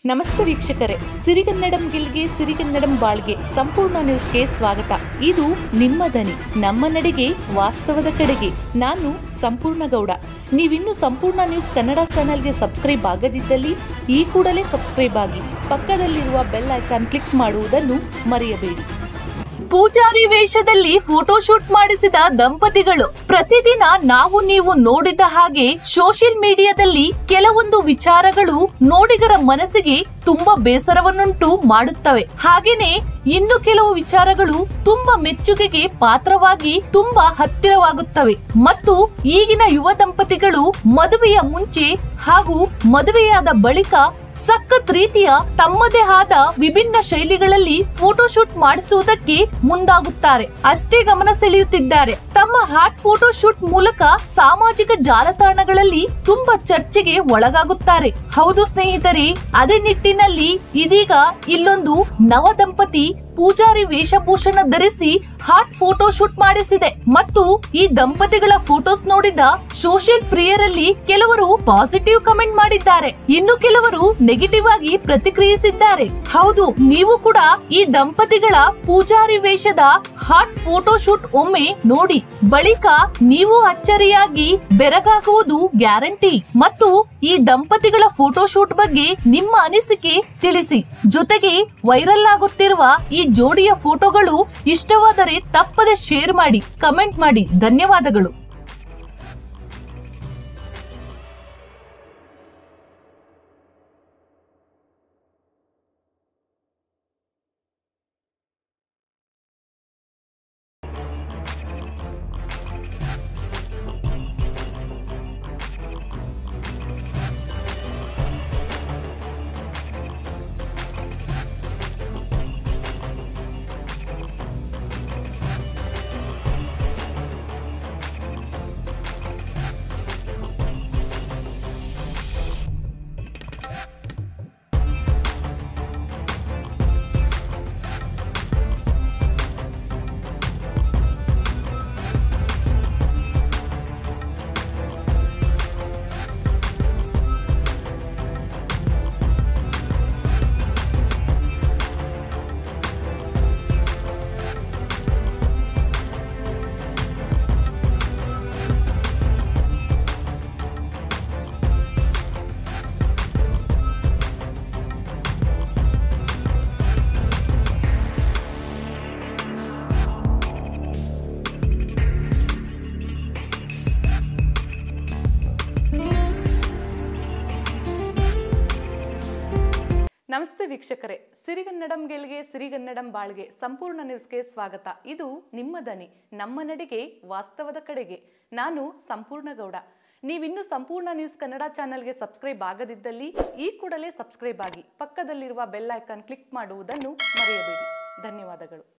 ನಮಸ್ತೆ ವೀಕ್ಷಕರೇ ಸಿರಿಗನ್ನಡಂ ಗೆಲ್ಗೆ ಸಿರಿಗನ್ನಡಂ ಬಾಳ್ಗೆ ಸಂಪೂರ್ಣ ನ್ಯೂಸ್ಗೆ ಸ್ವಾಗತ ಇದು ನಿಮ್ಮ ದನಿ ನಮ್ಮ ನಡೆಗೆ ವಾಸ್ತವದ ಕಡೆಗೆ ನಾನು ಸಂಪೂರ್ಣ ಗೌಡ ನೀವಿನ್ನೂ ಸಂಪೂರ್ಣ ನ್ಯೂಸ್ ಕನ್ನಡ ಚಾನೆಲ್ಗೆ ಸಬ್ಸ್ಕ್ರೈಬ್ ಆಗದಿದ್ದಲ್ಲಿ ಈ ಕೂಡಲೇ ಸಬ್ಸ್ಕ್ರೈಬ್ ಆಗಿ ಪಕ್ಕದಲ್ಲಿರುವ ಬೆಲ್ ಐಕಾನ್ ಕ್ಲಿಕ್ ಮಾಡುವುದನ್ನು ಮರೆಯಬೇಡಿ ಪೂಜಾರಿ ವೇಷದಲ್ಲಿ ಫೋಟೋಶೂಟ್ ಮಾಡಿಸಿದ ದಂಪತಿಗಳು ಪ್ರತಿದಿನ ನಾವು ನೀವು ನೋಡಿದ ಹಾಗೆ ಸೋಷಿಯಲ್ ಮೀಡಿಯಾದಲ್ಲಿ ಕೆಲವೊಂದು ವಿಚಾರಗಳು ನೋಡಿಗರ ಮನಸ್ಸಿಗೆ ತುಂಬಾ ಬೇಸರವನ್ನುಂಟು ಮಾಡುತ್ತವೆ ಹಾಗೇನೆ ಇನ್ನು ಕೆಲವು ವಿಚಾರಗಳು ತುಂಬಾ ಮೆಚ್ಚುಗೆಗೆ ಪಾತ್ರವಾಗಿ ತುಂಬಾ ಹತ್ತಿರವಾಗುತ್ತವೆ ಮತ್ತು ಈಗಿನ ಯುವ ದಂಪತಿಗಳು ಮದುವೆಯ ಮುಂಚೆ ಹಾಗೂ ಮದುವೆಯಾದ ಬಳಿಕ ಸಖತ್ ರೀತಿಯ ತಮ್ಮದೇ ಆದ ವಿಭಿನ್ನ ಶೈಲಿಗಳಲ್ಲಿ ಫೋಟೋಶೂಟ್ ಮಾಡಿಸುವುದಕ್ಕೆ ಮುಂದಾಗುತ್ತಾರೆ ಅಷ್ಟೇ ಗಮನ ಸೆಳೆಯುತ್ತಿದ್ದಾರೆ ತಮ್ಮ ಹಾಟ್ ಫೋಟೋಶೂಟ್ ಮೂಲಕ ಸಾಮಾಜಿಕ ಜಾಲತಾಣಗಳಲ್ಲಿ ತುಂಬಾ ಚರ್ಚೆಗೆ ಒಳಗಾಗುತ್ತಾರೆ ಹೌದು ಸ್ನೇಹಿತರೆ ಅದೇ ನಿಟ್ಟಿನಲ್ಲಿ ಇದೀಗ ಇಲ್ಲೊಂದು ನವ ದಂಪತಿ ಪೂಜಾರಿ ವೇಷಭೂಷಣ ಧರಿಸಿ ಹಾಟ್ ಫೋಟೋ ಶೂಟ್ ಮಾಡಿಸಿದೆ ಮತ್ತು ಈ ದಂಪತಿಗಳ ಫೋಟೋಸ್ ನೋಡಿದ ಸೋಷಿಯಲ್ ಪ್ರಿಯರಲ್ಲಿ ಕೆಲವರು ಪಾಸಿಟಿವ್ ಕಮೆಂಟ್ ಮಾಡಿದ್ದಾರೆ ಇನ್ನು ಕೆಲವರು ನೆಗೆಟಿವ್ ಆಗಿ ಪ್ರತಿಕ್ರಿಯಿಸಿದ್ದಾರೆ ಹೌದು ನೀವು ಕೂಡ ಈ ದಂಪತಿಗಳ ಪೂಜಾರಿ ವೇಷದ ಹಾಟ್ ಫೋಟೋ ಶೂಟ್ ಒಮ್ಮೆ ನೋಡಿ ಬಳಿಕ ನೀವು ಅಚ್ಚರಿಯಾಗಿ ಬೆರಗಾಗುವುದು ಗ್ಯಾರಂಟಿ ಮತ್ತು ಈ ದಂಪತಿಗಳ ಫೋಟೋ ಶೂಟ್ ಬಗ್ಗೆ ನಿಮ್ಮ ಅನಿಸಿಕೆ ತಿಳಿಸಿ ಜೊತೆಗೆ ವೈರಲ್ ಆಗುತ್ತಿರುವ ಈ ಜೋಡಿಯ ಫೋಟೋಗಳು ಇಷ್ಟವಾದರೆ ತಪ್ಪದೆ ಶೇರ್ ಮಾಡಿ ಕಮೆಂಟ್ ಮಾಡಿ ಧನ್ಯವಾದಗಳು ನಮಸ್ತೆ ವೀಕ್ಷಕರೇ ಸಿರಿಗನ್ನಡಂ ಗೆಲ್ಗೆ ಸಿರಿಗನ್ನಡಂ ಬಾಳ್ಗೆ ಸಂಪೂರ್ಣ ನ್ಯೂಸ್ಗೆ ಸ್ವಾಗತ ಇದು ನಿಮ್ಮ ದನಿ ನಮ್ಮ ನಡೆಗೆ ವಾಸ್ತವದ ಕಡೆಗೆ ನಾನು ಸಂಪೂರ್ಣ ಗೌಡ ನೀವಿನ್ನೂ ಸಂಪೂರ್ಣ ನ್ಯೂಸ್ ಕನ್ನಡ ಚಾನೆಲ್ಗೆ ಸಬ್ಸ್ಕ್ರೈಬ್ ಆಗದಿದ್ದಲ್ಲಿ ಈ ಕೂಡಲೇ ಸಬ್ಸ್ಕ್ರೈಬ್ ಆಗಿ ಪಕ್ಕದಲ್ಲಿರುವ ಬೆಲ್ ಐಕಾನ್ ಕ್ಲಿಕ್ ಮಾಡುವುದನ್ನು ಮರೆಯಬೇಡಿ ಧನ್ಯವಾದಗಳು